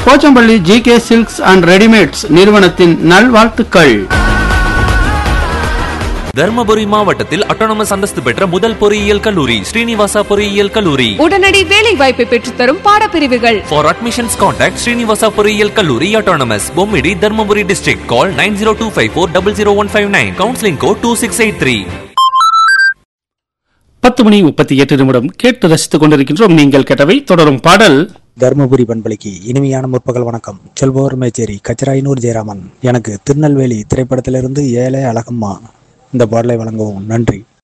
Pochampalli G K silks and readymades நிறுவனத்தின் நல்வாழ்த்துக்கள் தர்மபுரி மாவட்டத்தில் அட்டானமஸ் அந்தஸ்து பெற்ற முதல் பொறியியல் கல்லூரி ஸ்ரீனிவாசா பொறியியல் கல்லூரி உடனடி வேலை வாய்ப்பை பெற்றுத்தரும் பாடப்பிரிவுகள் ஃபார் அட்மிஷன்ஸ் கான்டாக்ட் ஸ்ரீனிவாசா பொறியியல் கல்லூரி autonomous Bommidi Dharmapuri district call nine zero two five four double zero one five nine counselling code two six eight three பத்து மணி முப்பத்தி எட்டு நிமிடம் கேட்டு ரசித்துக் கொண்டிருக்கின்றோம் நீங்கள் கேட்டவை தொடரும் பாடல் தருமபுரி பண்பலைக்கு இனிமையான முற்பகல் வணக்கம் செல்பவர் மேச்சேரி கச்சராயனூர் ஜெயராமன் எனக்கு திருநெல்வேலி திரைப்படத்திலிருந்து ஏழை அழகம்மா இந்த பாடலை வழங்கவும் நன்றி